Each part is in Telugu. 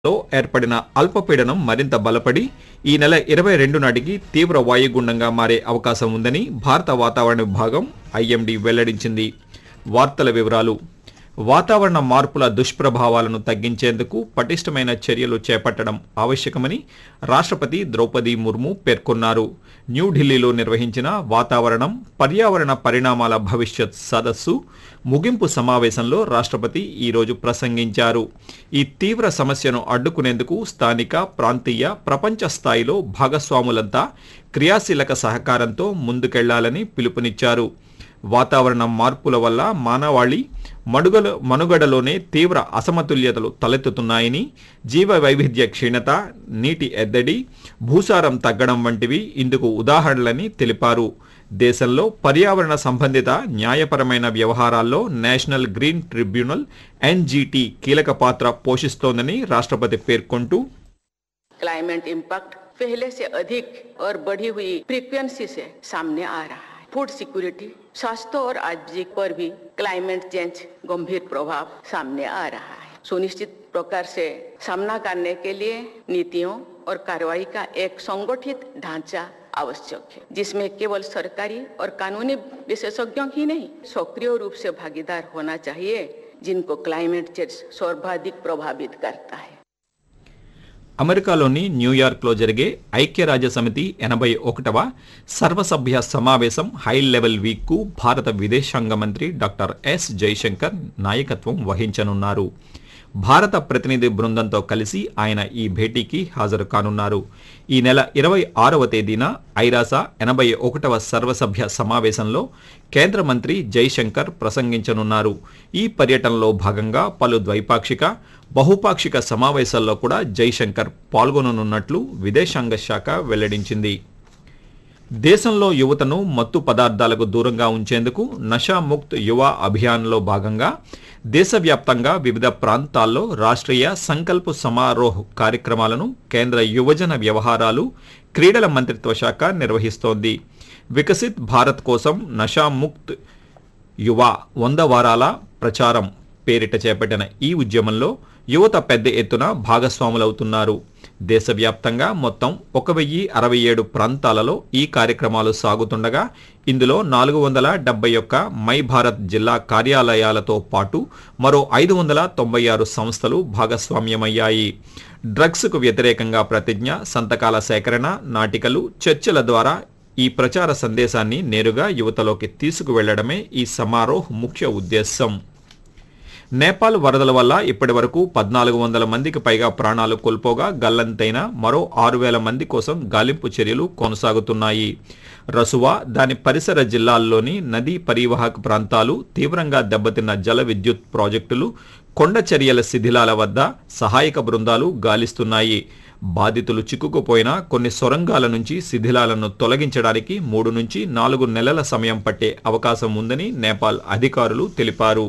లో ఏర్పడిన అల్పపీడనం మరింత బలపడి ఈ నెల ఇరవై రెండు నాటికి తీవ్ర వాయుగుండంగా మారే అవకాశం ఉందని భారత వాతావరణ విభాగం ఐఎండీ వెల్లడించింది వార్తల వివరాలు వాతావరణ మార్పుల దుష్ప్రభావాలను తగ్గించేందుకు పటిష్టమైన చర్యలు చేపట్టడం ఆవశ్యకమని రాష్ట్రపతి ద్రౌపది ముర్ము పేర్కొన్నారు న్యూఢిల్లీలో నిర్వహించిన వాతావరణం పర్యావరణ పరిణామాల భవిష్యత్ సదస్సు ముగింపు సమావేశంలో రాష్ట్రపతి ఈరోజు ప్రసంగించారు ఈ తీవ్ర సమస్యను అడ్డుకునేందుకు స్థానిక ప్రాంతీయ ప్రపంచ స్థాయిలో భాగస్వాములంతా క్రియాశీలక సహకారంతో ముందుకెళ్లాలని పిలుపునిచ్చారు వాతావరణ మార్పుల వల్ల మానవాళి మడుగల మనుగడలోనే తీవ్ర అసమతుల్యతలు తలెత్తుతున్నాయని జీవ వైవిధ్య క్షీణత నీటి ఎద్దడి భూసారం తగ్గడం వంటివి ఇందుకు ఉదాహరణలని తెలిపారు దేశంలో పర్యావరణ సంబంధిత న్యాయపరమైన వ్యవహారాల్లో నేషనల్ గ్రీన్ ట్రిబ్యునల్ ఎన్జీటీ కీలక పాత్ర పోషిస్తోందని రాష్ట్రపతి పేర్కొంటూ क्लाइमेट इम्पैक्ट पहले से अधिक और बढ़ी हुई फ्रीक्वेंसी से सामने आ रहा है फूड सिक्योरिटी स्वास्थ्य और आजीविका पर भी क्लाइमेट चेंज गंभीर प्रभाव सामने आ रहा है सुनिश्चित प्रकार से सामना करने के लिए नीतियों और कार्रवाई का एक संगठित ढांचा आवश्यक है जिसमें केवल सरकारी और कानूनी विशेषज्ञों ही नहीं सक्रिय रूप से भागीदार होना चाहिए जिनको क्लाइमेट चेंज सर्वाधिक प्रभावित करता है అమెరికాలోని న్యూయార్క్లో జరిగే ఐక్యరాజ్య సమితి ఎనభై ఒకటవ సర్వసభ్య సమావేశం హై లెవెల్ వీక్కు భారత విదేశాంగ మంత్రి డాక్టర్ ఎస్ జైశంకర్ నాయకత్వం వహించనున్నారు భారత ప్రతినిధి బృందంతో కలిసి ఆయన ఈ భేటీకి హాజరు కానున్నారు ఈ నెల ఇరవై ఆరవ తేదీన ఐరాస ఎనభై ఒకటవ సర్వసభ్య సమావేశంలో కేంద్ర మంత్రి జైశంకర్ ప్రసంగించనున్నారు ఈ పర్యటనలో భాగంగా పలు ద్వైపాక్షిక బహుపాక్షిక సమావేశాల్లో కూడా జైశంకర్ పాల్గొననున్నట్లు విదేశాంగ శాఖ వెల్లడించింది దేశంలో యువతను మత్తు పదార్థాలకు దూరంగా ఉంచేందుకు నషాముక్త్ యువ అభియాన్లో భాగంగా దేశవ్యాప్తంగా వివిధ ప్రాంతాల్లో రాష్ట్రీయ సంకల్ప్ సమారోహ్ కార్యక్రమాలను కేంద్ర యువజన వ్యవహారాలు క్రీడల మంత్రిత్వ శాఖ నిర్వహిస్తోంది వికసిత్ భారత్ కోసం నషాముక్త్ యువ వంద వారాల ప్రచారం పేరిట చేపట్టిన ఈ ఉద్యమంలో యువత పెద్ద ఎత్తున భాగస్వాములవుతున్నారు దేశవ్యాప్తంగా మొత్తం ఒక వెయ్యి అరవై ఏడు ప్రాంతాలలో ఈ కార్యక్రమాలు సాగుతుండగా ఇందులో నాలుగు వందల డెబ్బై ఒక్క మై భారత్ జిల్లా కార్యాలయాలతో పాటు మరో ఐదు వందల తొంభై ఆరు సంస్థలు భాగస్వామ్యమయ్యాయి డ్రగ్స్కు వ్యతిరేకంగా ప్రతిజ్ఞ సంతకాల సేకరణ నాటికలు చర్చల ద్వారా ఈ ప్రచార సందేశాన్ని నేరుగా యువతలోకి తీసుకువెళ్లడమే ఈ సమారోహ్ ముఖ్య ఉద్దేశం నేపాల్ వరదల వల్ల ఇప్పటి వరకు పద్నాలుగు వందల మందికి పైగా ప్రాణాలు కోల్పోగా గల్లంతైన మరో ఆరు వేల మంది కోసం గాలింపు చర్యలు కొనసాగుతున్నాయి రసువా దాని పరిసర జిల్లాల్లోని నదీ పరివాహక ప్రాంతాలు తీవ్రంగా దెబ్బతిన్న జల విద్యుత్ ప్రాజెక్టులు కొండ చర్యల శిథిలాల వద్ద సహాయక బృందాలు గాలిస్తున్నాయి బాధితులు చిక్కుకుపోయిన కొన్ని సొరంగాల నుంచి శిథిలాలను తొలగించడానికి మూడు నుంచి నాలుగు నెలల సమయం పట్టే అవకాశం ఉందని నేపాల్ అధికారులు తెలిపారు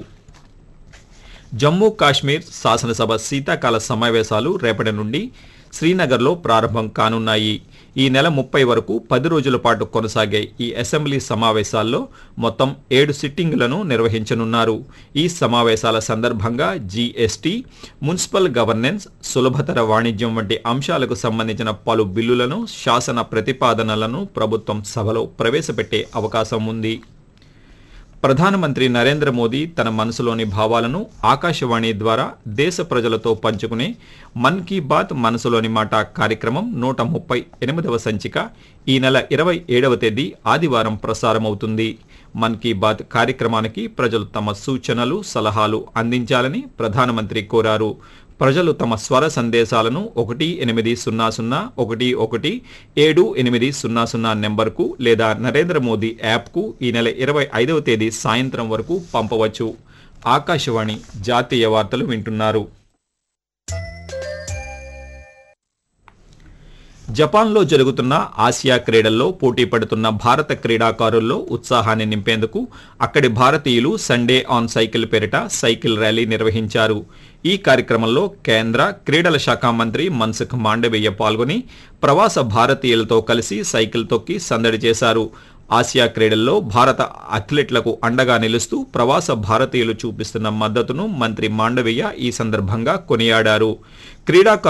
జమ్మూ కాశ్మీర్ శాసనసభ శీతాకాల సమావేశాలు రేపటి నుండి శ్రీనగర్లో ప్రారంభం కానున్నాయి ఈ నెల ముప్పై వరకు పది రోజుల పాటు కొనసాగే ఈ అసెంబ్లీ సమావేశాల్లో మొత్తం ఏడు సిట్టింగులను నిర్వహించనున్నారు ఈ సమావేశాల సందర్భంగా జీఎస్టీ మున్సిపల్ గవర్నెన్స్ సులభతర వాణిజ్యం వంటి అంశాలకు సంబంధించిన పలు బిల్లులను శాసన ప్రతిపాదనలను ప్రభుత్వం సభలో ప్రవేశపెట్టే అవకాశం ఉంది ప్రధానమంత్రి నరేంద్ర మోదీ తన మనసులోని భావాలను ఆకాశవాణి ద్వారా దేశ ప్రజలతో పంచుకునే మన్ కీ బాత్ మనసులోని మాట కార్యక్రమం నూట ముప్పై ఎనిమిదవ సంచిక ఈ నెల ఇరవై ఏడవ తేదీ ఆదివారం ప్రసారమవుతుంది మన్ కీ బాత్ కార్యక్రమానికి ప్రజలు తమ సూచనలు సలహాలు అందించాలని ప్రధానమంత్రి కోరారు ప్రజలు తమ స్వర సందేశాలను ఒకటి ఎనిమిది సున్నా సున్నా ఒకటి ఒకటి ఏడు ఎనిమిది సున్నా సున్నా నెంబర్కు లేదా నరేంద్ర మోదీ యాప్కు ఈ నెల ఇరవై ఐదవ తేదీ సాయంత్రం వరకు పంపవచ్చు ఆకాశవాణి జాతీయ వార్తలు వింటున్నారు జపాన్లో జరుగుతున్న ఆసియా క్రీడల్లో పోటీ పడుతున్న భారత క్రీడాకారుల్లో ఉత్సాహాన్ని నింపేందుకు అక్కడి భారతీయులు సండే ఆన్ సైకిల్ పేరిట సైకిల్ ర్యాలీ నిర్వహించారు ఈ కార్యక్రమంలో కేంద్ర క్రీడల శాఖ మంత్రి మన్సుఖ్ మాండవీయ పాల్గొని ప్రవాస భారతీయులతో కలిసి సైకిల్ తొక్కి సందడి చేశారు ఆసియా క్రీడల్లో భారత అథ్లెట్లకు అండగా నిలుస్తూ ప్రవాస భారతీయులు చూపిస్తున్న మద్దతును మంత్రి మాండవీయ ఈ సందర్భంగా కొనియాడారు క్రీడాకారు